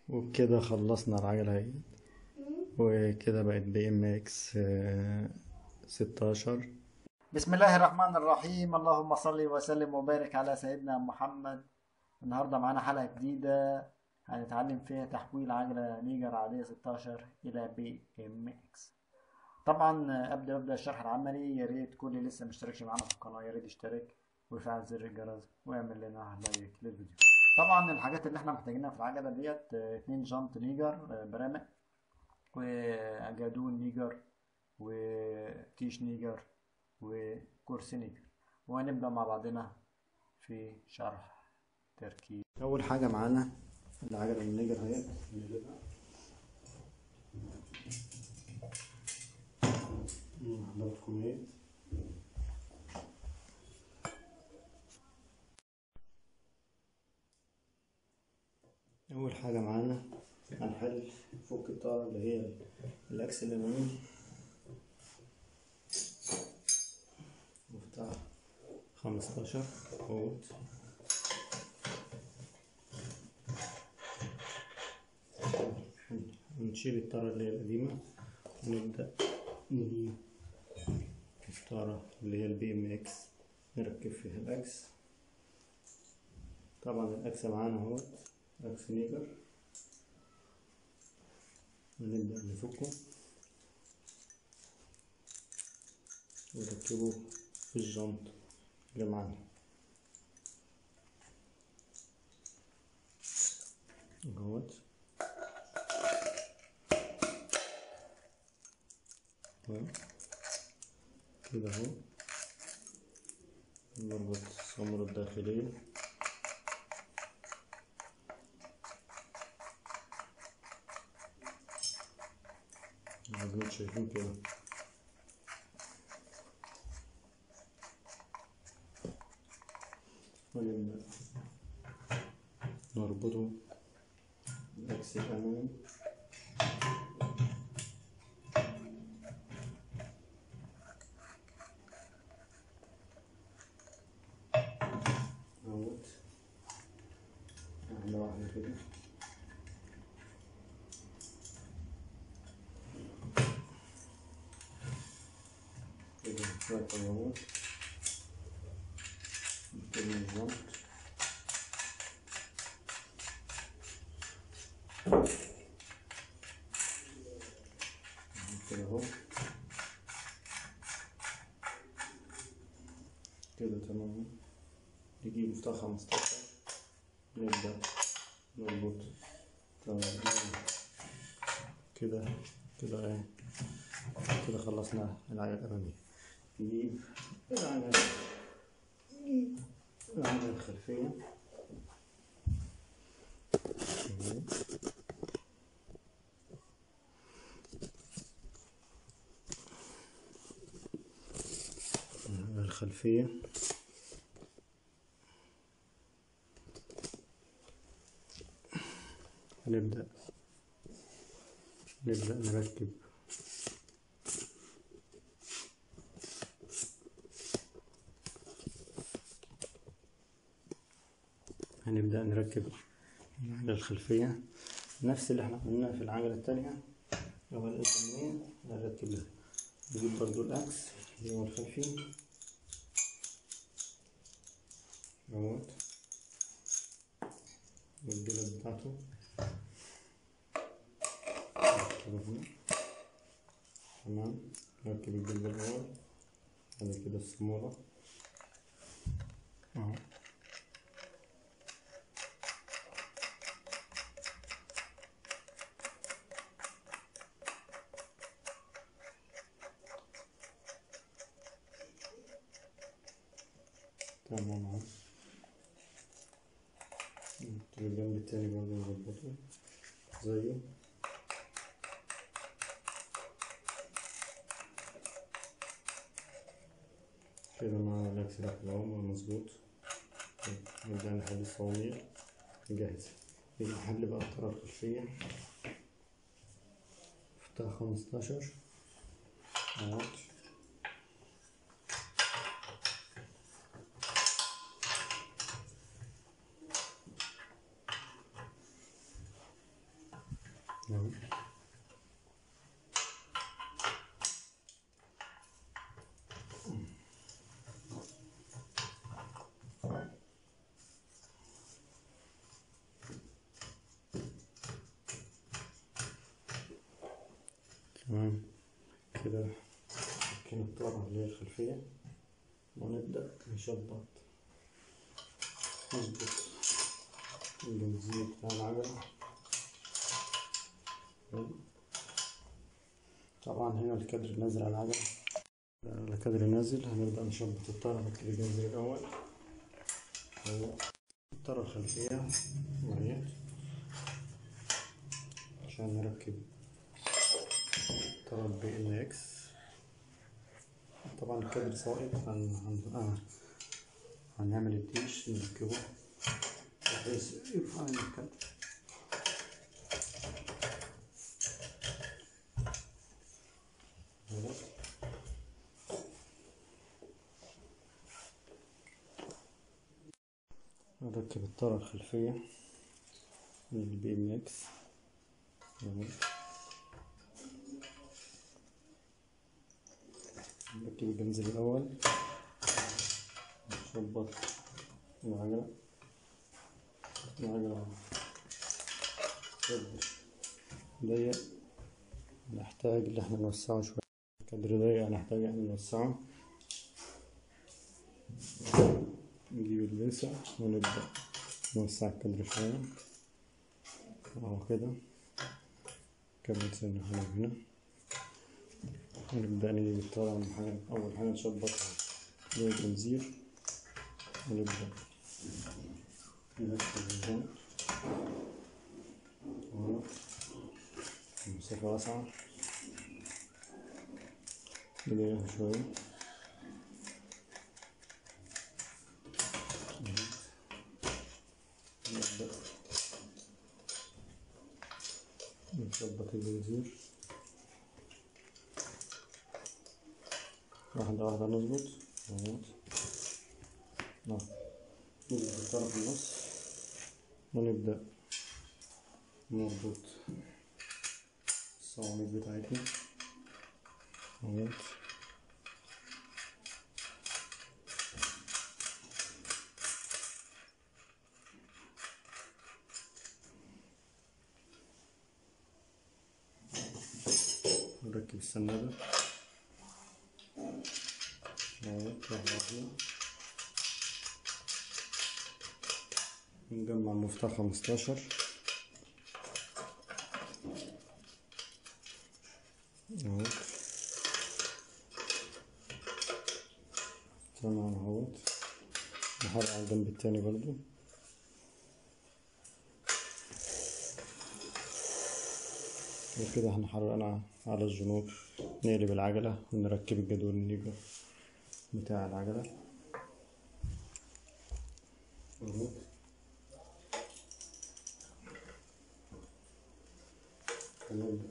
وبكده خلصنا العجلة اهي وكده بقت بي ام اكس ستاشر بسم الله الرحمن الرحيم اللهم صل وسلم وبارك على سيدنا محمد النهارده معانا حلقة جديدة هنتعلم فيها تحويل عجلة نيجر عادية 16 إلى بي ام اكس طبعا قبل ما ابدا الشرح العملي يا ريت كل اللي لسه مشتركش معانا في القناة يا ريت يشترك ويفعل زر الجرس ويعمل لنا لايك للفيديو طبعا الحاجات اللي احنا محتاجينها في العجلة ديت اه، اتنين جنط نيجر اه، برامق وجادون نيجر وتيش نيجر وكرسي نيجر وهنبدأ مع بعضنا في شرح تركيب اول حاجة معانا العجلة النيجر اهي حضراتكم ايه اول حاجة معانا هنحل فك الطارة اللي هي الاكس الامامي مفتاح خمستاشر فوت نشيل الطارة اللي هي القديمة ونبدأ نجيب الطارة اللي هي البي ام اكس نركب فيها الاكس طبعا الاكس معانا اهوت اكس نيجر ونبدأ نفكه ونركبه في الجنط اللي معانا اهوت أهو. كده اهو نربط السمرة الداخلية زي ما انتم شايفين كده ونبدأ نربطه بالعكس الأمامي اهوت واحدة واحدة كده كده شوية طيارات نبتدي الجنط كده اهو كده تمام نجيب مفتاح خمستاشر نبدأ نربط تمام كده كده ايه كده خلصنا العجلة الأمامية نجيب العجلة نجيب العجلة الخلفية تمام. العجلة الخلفية هنبدأ نبدأ نركب هنبدأ نركب العجلة الخلفية نفس اللي احنا عملناه في العجلة التانية اللي هو الأمامية هنركب لها نجيب برضو الأكس اللي هو الخلفي اهوت والجلد بتاعته نركبه هنا تمام نركب الجلد الأول بعد كده الصامولة اهو تمام اهو الجنب التاني برضه نظبطه زيه كده معانا العكس ده كده اهو مظبوط نبدأ نحل الصواميل جاهز يجي نحل بقى الطرف الخلفية فتح خمستاشر اهوت تمام كده نركب الطارة اللي هي الخلفية ونبدأ نشبط نظبط الجنزير بتاع العجلة طبعا هنا الكادر نازل على العجلة الكادر نازل هنبدأ نشبط الطارة نركب الجنزير الأول الطارة الخلفية وهي عشان نركب طارة بي ام اكس طبعا الكادر سائط هن... هن... آه. هنعمل الديش نركبه بحيث يرفع لنا الكادر نركب الطارة الخلفية من البي ام اكس نركب الجنزل الأول نظبط العجلة العجلة كادر ضيق نحتاج إن احنا نوسعه شوية كادر ضيق هنحتاج إن نوسعه نجيب الليسع ونبدأ نوسع الكادر شوية أهو كده كمل سنة هنا وهنا ونبدأ نجيب الطارة من حاجة أول حاجة نشبطها زي الجنزير ونبدأ ندخل الجنب هنا المسافة واسعة نضيقها شوية نبدأ نظبط الجنزير واحدة واحدة نظبط نظبط نظبط الطرف النص ونبدأ نربط الصواميل بتاعتنا نظبط نركب السنادة نظبط واحدة واحدة نجمع المفتاح خمستاشر اهو تمام اهوت نحرق على الجنب التاني برضو وكده احنا حرقنا على الجنوب نقلب العجلة ونركب الجدول النيجر بتاع العجلة اهو هنبدأ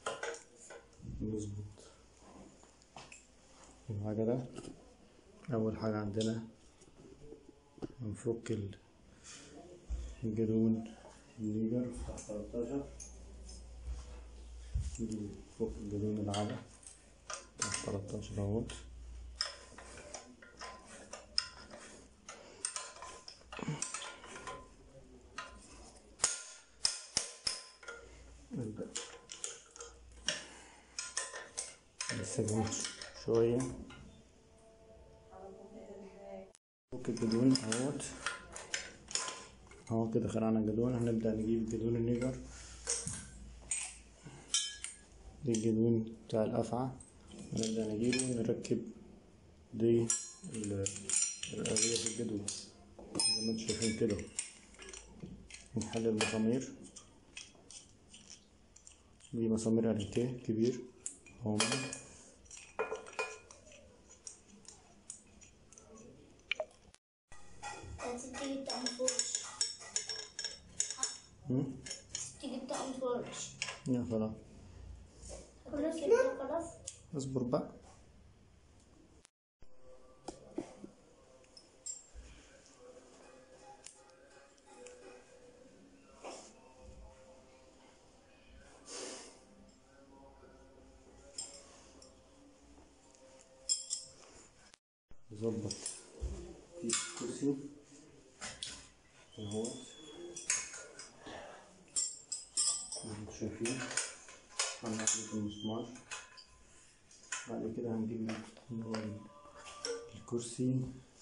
نظبط العجلة أول حاجة عندنا هنفك ال- الجدون الليجر بتاع 13 نيجي فوق الجدون العالة بتاع 13 اهوت نبدأ لسه جامد شوية فك الجدون اهوت اهو كده خلعنا الجدون هنبدأ نجيب الجدون النيجر دي الجدون بتاع الأفعى هنبدأ نجيبه ونركب دي ال- الرئوية في الجدول زي ما انتم شايفين كده نحل المسامير دي مسامير أريتيه كبير هون تيجي تعمل فرش هم؟ تيجي تعمل فرش يا خلاص خلاص كده خلاص اصبر بقى ظبط في الكرسي اهوت زي ما انتم شايفين هنعمل المسمار بعد كده هنجيب اللي هو الكرسي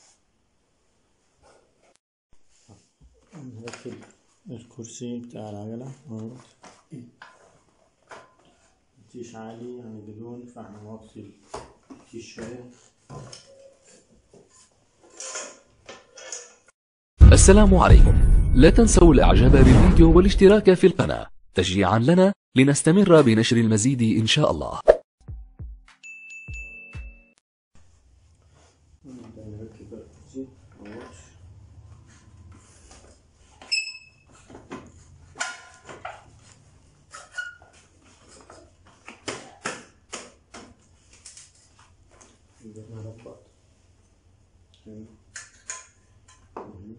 هنركب الكرسي بتاع العجلة اهوت التيش عالي يعني بدون فاحنا نوطي التيش شوية السلام عليكم لا تنسوا الاعجاب بالفيديو والاشتراك في القناة تشجيعا لنا لنستمر بنشر المزيد ان شاء الله نبدأ نركب بقى الكرسي اهوت نبدأ نربط هنا هنا.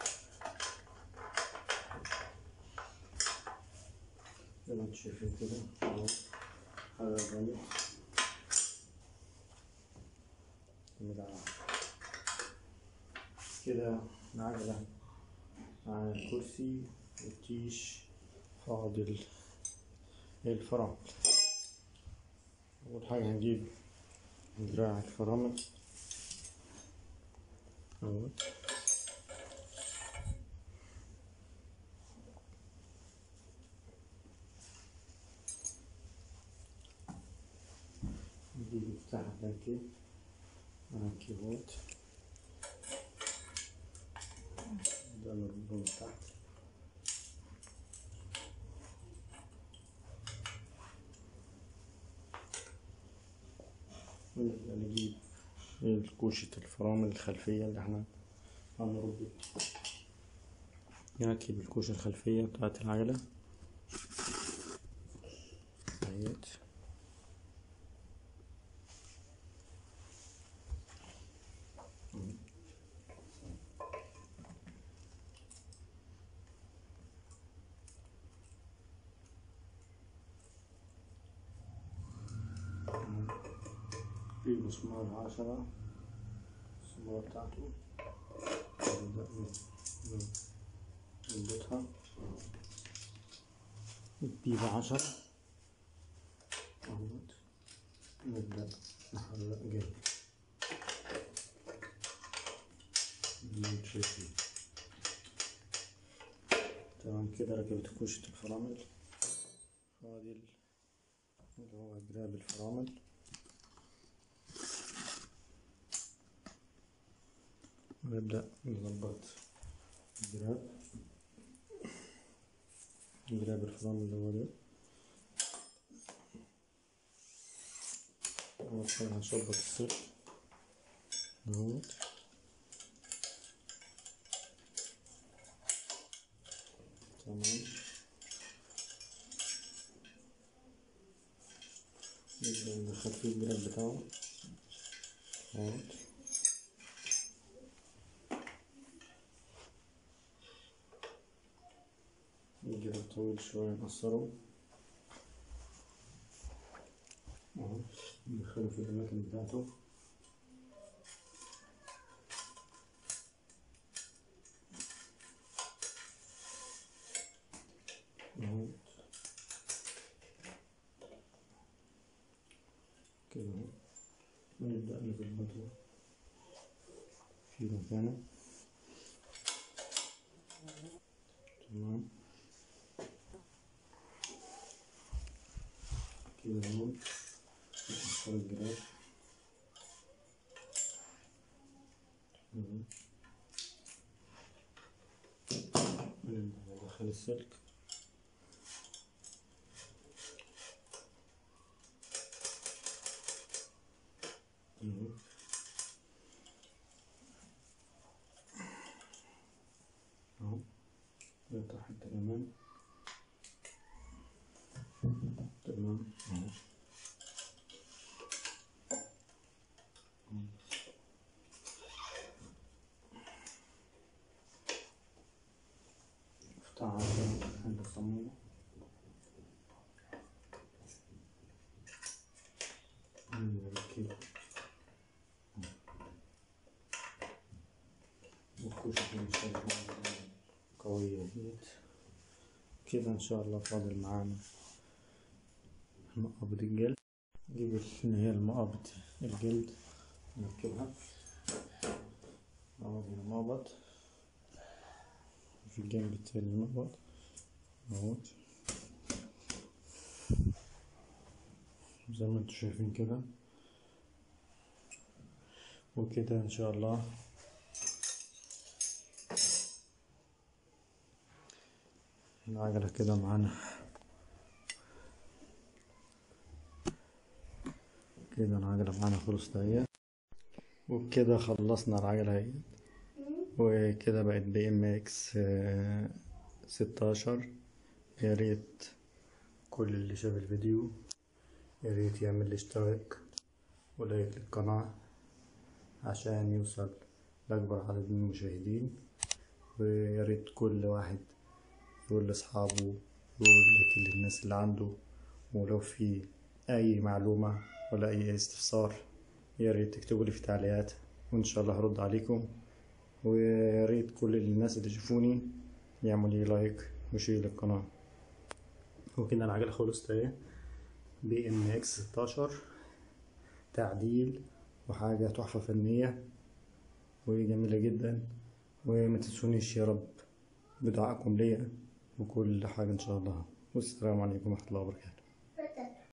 زي ما انتم شايفين كده اهو هذا الرمل نلعب. كده العجلة مع الكرسي والتيش فاضل الفرامل أول حاجة هنجيب دراع الفرامل اهوت نجيب مفتاح التركيب نركب اهوت ده نربطه من تحت ونبدأ نجيب الكوشة الفرامل الخلفية اللي احنا هنربط نركب الكوشة الخلفية بتاعت العجلة اهيت في مسمار عشرة المسمار بتاعته نبدأ ن- نربطها بيبة عشرة اهوت نبدأ نحرك جامد زي ما انتم شايفين تمام كده ركبت كوشة الفرامل فاضل اللي هو جراب الفرامل ونبدأ نظبط الجراب جراب الفرامل اللي هو ده أول حاجة هنظبط السلك اهوت تمام نبدأ ندخل فيه الجراب بتاعه اهوت الجراب طويل شوية نقصره اهو ندخله في الأماكن بتاعته اهو كده اهو ونبدأ نظبطه في مكانه تمام كده اهو نقصر الجراب تمام. ونبدأ ندخل السلك اهو. اهو نقطع حتى كمان تمام اهو افتح عشان عند الصميم نركب وكوشة المشاهدة قوية ديت كده ان شاء الله فاضل معانا مقابض الجلد نجيب اللي هي المقابض الجلد نركبها نقعد هنا مقبض في الجنب التاني مقبض اهوت زي ما انتوا شايفين كده وكده ان شاء الله العجلة كده معانا كده العجلة معانا خلصت اهي وبكده خلصنا العجلة اهي وكده بقت بي ام اكس ستاشر يا ريت كل اللي شاف الفيديو يا ريت يعمل اشتراك ولايك للقناة عشان يوصل لأكبر عدد من المشاهدين ويا ريت كل واحد يقول لأصحابه يقول لكل الناس اللي عنده ولو في أي معلومة ولا أي استفسار يا ريت تكتبوا لي في التعليقات وإن شاء الله هرد عليكم ويا ريت كل الناس اللي يشوفوني يعملوا لي لايك وشير للقناة وكده العجلة خلصت اهي بي ام اكس 16 تعديل وحاجة تحفة فنية وجميلة جدا وما تنسونيش يا رب بدعائكم ليا وكل حاجة إن شاء الله والسلام عليكم ورحمة الله وبركاته